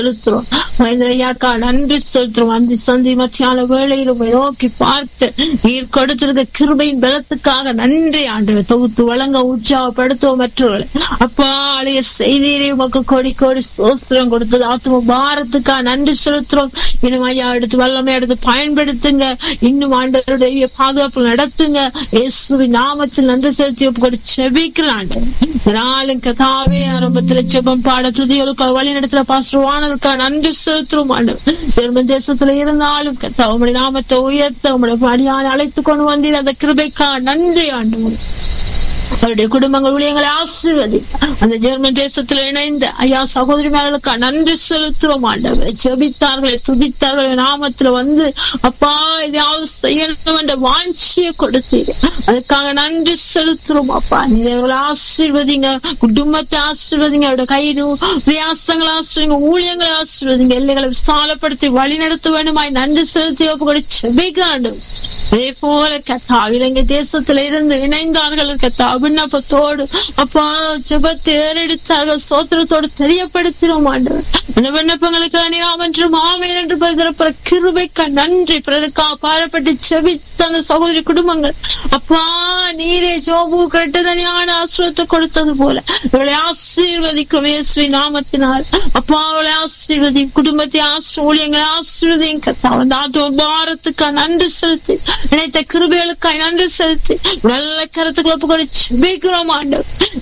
செலுத்துறோம் மனிதரையாக்கா நன்றி செலுத்துறோம் அந்த சந்தி மத்தியான வேளையில் உம்மை நோக்கி பார்த்து நீர் கொடுத்திருக்க கிருபையின் பலத்துக்காக நன்றி ஆண்டவர் தொகுத்து வழங்க உற்சாகப்படுத்துவோம் மற்றவர்களை அப்பா அழைய செய்தியை உமக்கு கோடி கோடி சோஸ்திரம் கொடுத்தது ஆத்ம பாரத்துக்காக நன்றி செலுத்துறோம் இன்னும் ஐயா எடுத்து வல்லமை எடுத்து பயன்படுத்துங்க இன்னும் ஆண்டவருடைய பாதுகாப்பு நடத்துங்க இயேசுவின் நாமத்தில் நன்றி செலுத்தி ஒப்பு செபிக்கிறான் நாளும் கதாவே ஆரம்பத்துல செபம் பாட துதிகளுக்கு வழி நடத்துற பாஸ்டர்வானதுக்கா நன்றி செலுத்துறோம் ஆண்டவர் ஜெர்மன் தேசத்துல இருந்தாலும் கத்தா உங்களுடைய நாமத்தை உயர்த்த உங்களுடைய பணியான அழைத்து கொண்டு வந்தீர் அந்த கிருபைக்கா நன்றி ஆண்டவர் அவருடைய குடும்பங்கள் ஊழியங்களை ஆசீர்வதி அந்த ஜெர்மன் தேசத்தில் இணைந்த ஐயா சகோதரிமார்களுக்கு நன்றி செலுத்துறோம் ஆண்டவரை செபித்தார்களே துதித்தார்களே நாமத்துல வந்து அப்பா இதையாவது செய்யணும் என்ற வாஞ்சியை கொடுத்தீங்க அதுக்காக நன்றி செலுத்துறோம் அப்பா நீங்களை ஆசீர்வதிங்க குடும்பத்தை ஆசீர்வதிங்க அவருடைய கைது பிரயாசங்களை ஆசிரியங்க ஊழியங்களை ஆசீர்வதிங்க எல்லைகளை விசாலப்படுத்தி வழி நடத்த வேண்டுமாய் நன்றி செலுத்தி ஒப்புக்கொடு செபிக்காண்டு அதே போல கத்தா இலங்கை தேசத்துல இருந்து இணைந்தார்கள் கத்தா விண்ணப்பத்தோடு அப்பா ஜெபத்தை ஏறெடுத்தார்கள் ஸ்தோத்திரத்தோடு தெரியப்படுத்தினோம் ஆண்டவர் அந்த விண்ணப்பங்களுக்கு அணியாம் என்று மாமேன் என்று பகிரப்புற கிருபைக்க நன்றி பிறருக்கா பாரப்பட்டு செபித்த அந்த சகோதரி குடும்பங்கள் அப்பா நீரே ஜோபு கட்டதனியான ஆசிரியத்தை கொடுத்தது போல இவளை ஆசீர்வதிக்கும் இயேசுவி நாமத்தினால் அப்பா அவளை ஆசீர்வதி குடும்பத்தை ஆசிர் ஊழியங்களை ஆசீர்வதியும் கத்தா அந்த ஆத்ம பாரத்துக்கா நன்றி செலுத்தி நினைத்த கிருபைகளுக்காய் நன்றி செலுத்தி நல்ல கருத்துக்களை ஒப்புக்கொண்டு ஜெபிக்கிறோம் ஆண்டவர்